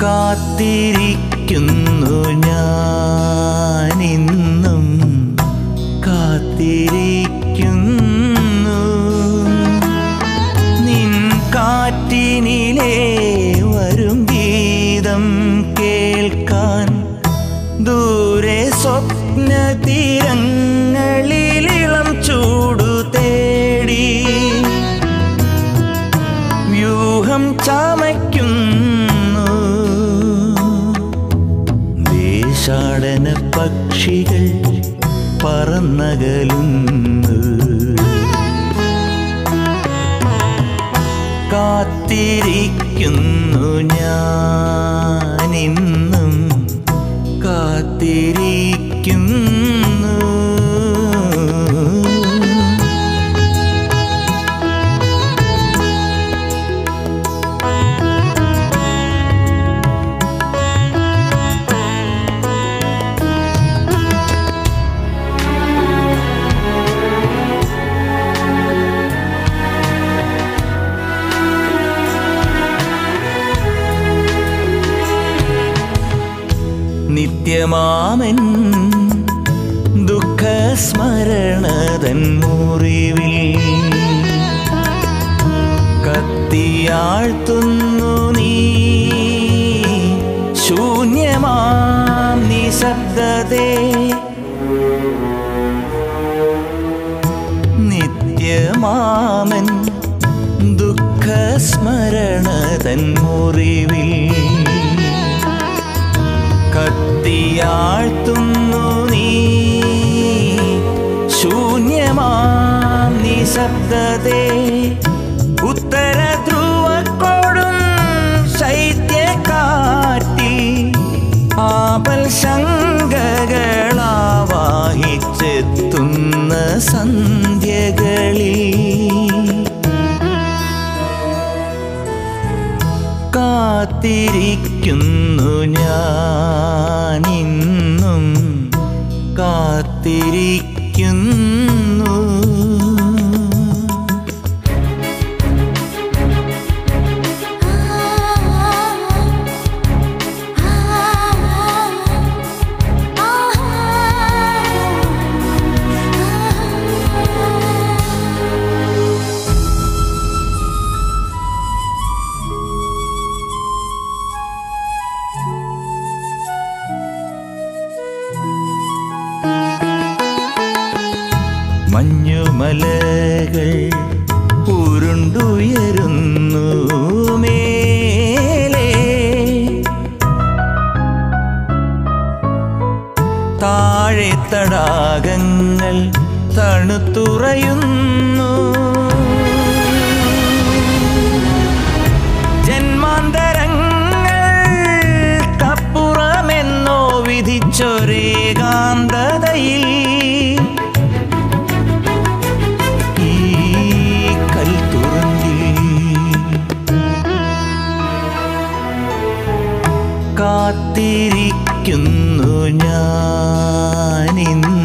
കാത്തിരിക്കുന്നു ഞാനിന്നും കാത്തിരിക്കുന്നു നിൻ കാറ്റിനിലേ വരും ഗീതം കേൾക്കാൻ ദൂരെ സ്വപ്ന തീരങ്ങളിലിളം ചൂടു തേടി വ്യൂഹം ചമയ്ക്കുന്നു ദേശാടന പക്ഷികൾ പറന്നകലുന്നു കാത്തിരിക്കുന്നു ഞാനിന്നും കാത്തിരിക്കുന്നു നിത്യമാമൻ ദുഃഖസ്മരണതൻ മുറിവിൽ കത്തിയാഴ്ത്തുന്നു നീ ശൂന്യമാം നിശബ്ദതേ നിത്യമാമൻ ദുഃഖസ്മരണതൻ മുറിവിൽ കത്തിയാഴ്ത്തുന്നു നീ ശൂന്യമാം നിശബ്ദതേ ഉത്തര ധ്രുവക്കോടും ശൈത്യക്കാറ്റിൽ ആപൽ ശങ്കകളാവാഹിച്ചെത്തുന്ന സന്ധ്യകളിൽ കാത്തിരിക്കുന്നു ഞാനിന്നും കാത്തിരിക്കുന്നു മഞ്ഞുമലകൾ ഉരുണ്ടുയരുന്നു മേലേ താഴെ തടാകങ്ങൾ തണുത്തുറയുന്നു ജന്മാന്തരങ്ങൾക്കപ്പുറമെന്നോ വിധിച്ചൊരേകാന്തതയിൽ ഈ കൽത്തുറങ്കിൽ കാത്തിരിക്കുന്നു ഞാനിന്നും